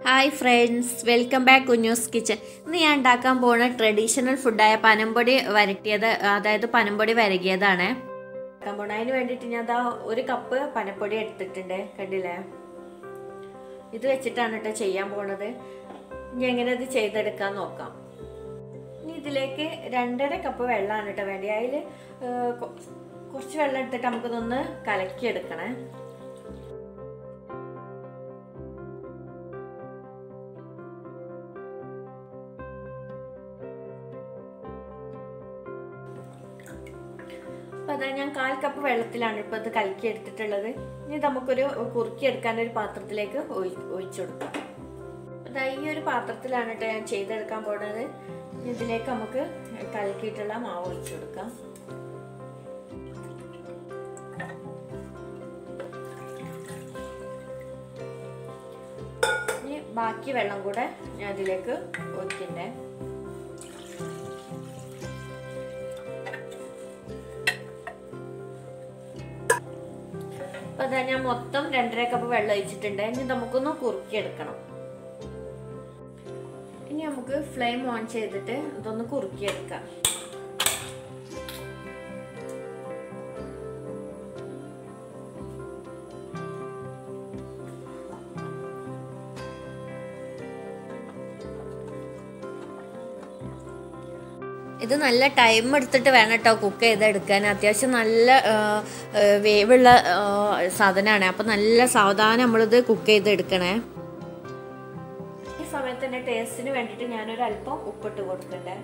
Hi friends welcome back Kunjoos kitchen ഇന്ന് ഞാൻ ഉണ്ടാക്കാൻ പോകുന്ന ട്രഡീഷണൽ ഫുഡായ പനംപൊടി വരട്ടിയത് അതായത് പനംപൊടി വരകിയതാണ് ഉണ്ടാക്കാൻ പോണ അതിന് വേണ്ടിയിട്ട് ഞാൻ അതാ ഒരു കപ്പ് പനപ്പൊടി എടുത്തിട്ടുണ്ട് കണ്ടില്ലേ ഇത് വെച്ചിട്ടാണ് കേട്ടോ ചെയ്യാൻ പോണത് ഇനി എങ്ങനെ ഇത് ചെയ്തെടുക്കാൻ നോക്കാം ഇനി ഇതിലേക്ക് രണ്ടര കപ്പ് വെള്ളമാണ് കേട്ടോ വേണ്ടി അതിൽ കുറച്ച് വെള്ളം എടുത്തിട്ട് നമുക്കിതൊന്ന് കലക്കിയെടുക്കണേ അപ്പം അതാ ഞാൻ കാൽ കപ്പ് വെള്ളത്തിലാണ് ഇപ്പോൾ ഇത് കലക്കി എടുത്തിട്ടുള്ളത് ഇനി നമുക്കൊരു കുറുക്കി എടുക്കാൻ ഒരു പാത്രത്തിലേക്ക് ഒഴിച്ചു കൊടുക്കാം അതാ ഈ ഒരു പാത്രത്തിലാണ് കേട്ടോ ഞാൻ ചെയ്തെടുക്കാൻ പോകുന്നത് ഇതിലേക്ക് നമുക്ക് കലക്കിയിട്ടുള്ള മാവ് ഒഴിച്ചു കൊടുക്കാം ഇനി ബാക്കി വെള്ളം കൂടെ ഞാൻ ഇതിലേക്ക് ഒഴിക്കണ്ടേ അപ്പൊ അതാ ഞാൻ മൊത്തം രണ്ടര കപ്പ് വെള്ളം ഒഴിച്ചിട്ടുണ്ട് ഇനി നമുക്കൊന്ന് കുറുക്കിയെടുക്കണം ഇനി നമുക്ക് ഫ്ലെയിം ഓൺ ചെയ്തിട്ട് ഇതൊന്ന് കുറുക്കിയെടുക്കാം ഇത് നല്ല ടൈം എടുത്തിട്ട് വേണം കേട്ടോ കുക്ക് ചെയ്തെടുക്കാൻ അത്യാവശ്യം നല്ല വേവുള്ള സാധനമാണ് അപ്പം നല്ല സാവധാനം നമ്മളിത് കുക്ക് ചെയ്തെടുക്കണേ ഈ സമയത്ത് തന്നെ ടേസ്റ്റിന് വേണ്ടിയിട്ട് ഞാനൊരു അല്പം ഉപ്പിട്ട് കൊടുക്കണ്ടേ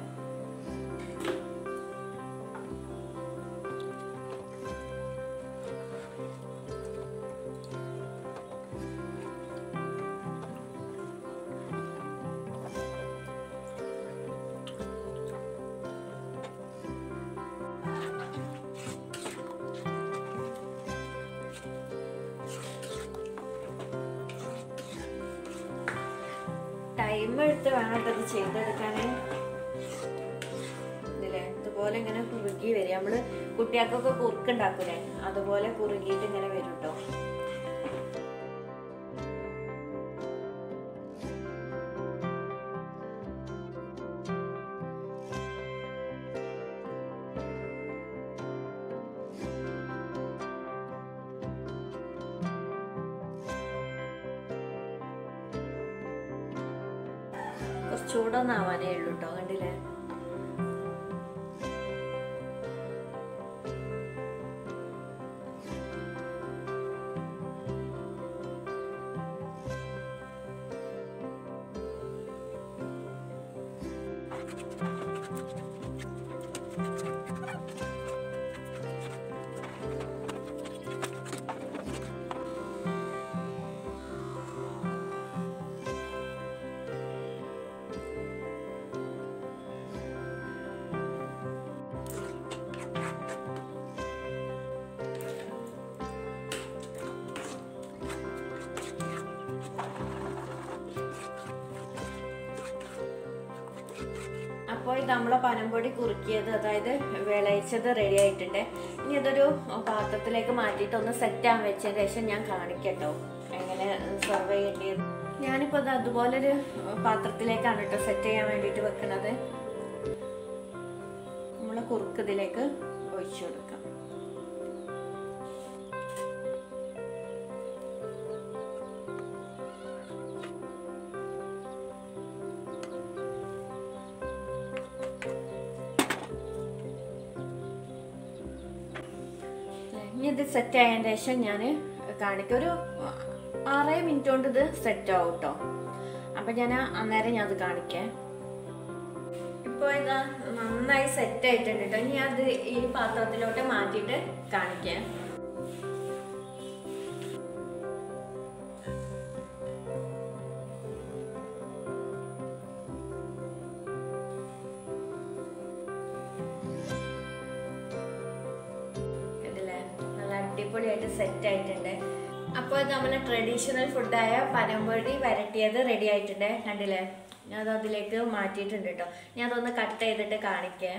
ടൈം എടുത്ത് വേണം ഇത് ചെയ്തെടുക്കാൻ ഇതില്ലേ ഇതുപോലെ ഇങ്ങനെ കുറുകി വരും നമ്മള് കുട്ടികൾക്കൊക്കെ കുറുക്കുണ്ടാക്കൂലേ അതുപോലെ കുറുകിയിട്ട് ഇങ്ങനെ വരും കേട്ടോ കുറച്ചുകൂടൊന്നാവാനേ ഉള്ളൂ കേട്ടോ കണ്ടില്ലേ അപ്പോൾ ഇത് നമ്മളെ പനംപൊടി കുറുക്കിയത് അതായത് വിളയിച്ചത് റെഡി ആയിട്ടുണ്ട് ഇനി ഇതൊരു പാത്രത്തിലേക്ക് മാറ്റിയിട്ട് ഒന്ന് സെറ്റ് ആവാൻ വെച്ചതിന് ശേഷം ഞാൻ കാണിക്കട്ടോ എങ്ങനെ സെർവ് ചെയ്യേണ്ടത് ഞാനിപ്പോൾ ഇത് അതുപോലൊരു പാത്രത്തിലേക്കാണ് കേട്ടോ സെറ്റ് ചെയ്യാൻ വേണ്ടിയിട്ട് വെക്കുന്നത് നമ്മൾ കുറുക്ക് ഇതിലേക്ക് ഒഴിച്ചു കൊടുക്കാം ഇനി ഇത് സെറ്റ് ആയതിന് ശേഷം ഞാൻ കാണിക്കും ഒരു ആറേ മിനിറ്റ് കൊണ്ട് ഇത് സെറ്റ് ആവും കേട്ടോ അപ്പം ഞാൻ അന്നേരം ഞാൻ അത് കാണിക്കാം ഇപ്പോൾ ഇതാ നന്നായി സെറ്റ് ആയിട്ടുണ്ട് കേട്ടോ ഇനി അത് ഈ പാത്രത്തിലോട്ട് മാറ്റിയിട്ട് കാണിക്കാം അടിപൊളിയായിട്ട് സെറ്റ് ആയിട്ടുണ്ട് അപ്പോൾ നമ്മളെ ട്രഡീഷണൽ ഫുഡായ പനമ്പൊടി വരട്ടിയത് റെഡി ആയിട്ടുണ്ട് കണ്ടില്ലേ ഞാൻ അത് അതിലേക്ക് മാറ്റിയിട്ടുണ്ട് കേട്ടോ ഞാൻ അതൊന്ന് കട്ട് ചെയ്തിട്ട് കാണിക്കാം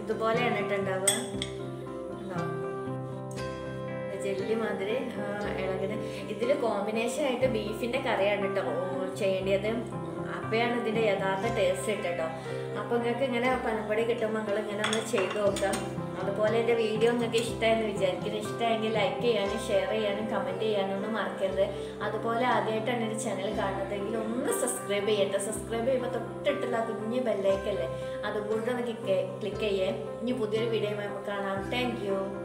ഇതുപോലെയാണ് കേട്ടോ ഉണ്ടാവുക ഉണ്ടോ? ജെല്ലി മാതിരി ആ, ഇളകുന്നത് ഇതിൽ കോമ്പിനേഷൻ ആയിട്ട് ബീഫിന്റെ കറിയാണ് കേട്ടോ ചെയ്യേണ്ടത് അപ്പോഴാണ് ഇതിന്റെ യഥാർത്ഥ ടേസ്റ്റ് കേട്ടോ അപ്പൊ നിങ്ങൾക്ക് ഇങ്ങനെ പനപ്പൊടി കിട്ടുമ്പോൾ നിങ്ങൾ ഇങ്ങനെ ഒന്ന് ചെയ്ത് നോക്കാം അതുപോലെ എൻ്റെ വീഡിയോ നിങ്ങൾക്ക് ഇഷ്ടമായെന്ന് വിചാരിക്കുന്നു ഇഷ്ടമായെങ്കിൽ ലൈക്ക് ചെയ്യാനും ഷെയർ ചെയ്യാനും കമൻറ്റ് ചെയ്യാനും ഒന്നും മറക്കരുത് അതുപോലെ ആദ്യമായിട്ടാണ് എൻ്റെ ചാനൽ കാണുന്നതെങ്കിൽ ഒന്ന് സബ്സ്ക്രൈബ് ചെയ്യട്ടെ സബ്സ്ക്രൈബ് ചെയ്യുമ്പോൾ തൊട്ടിട്ടുള്ള ആ കുഞ്ഞ് ബെല്ലൈക്കല്ലേ അതും കൂടെ ഒന്ന് ക്ലിക്ക് ക്ലിക്ക് ചെയ്യേ ഇനി പുതിയൊരു വീഡിയോ നമുക്ക് കാണാം താങ്ക് യു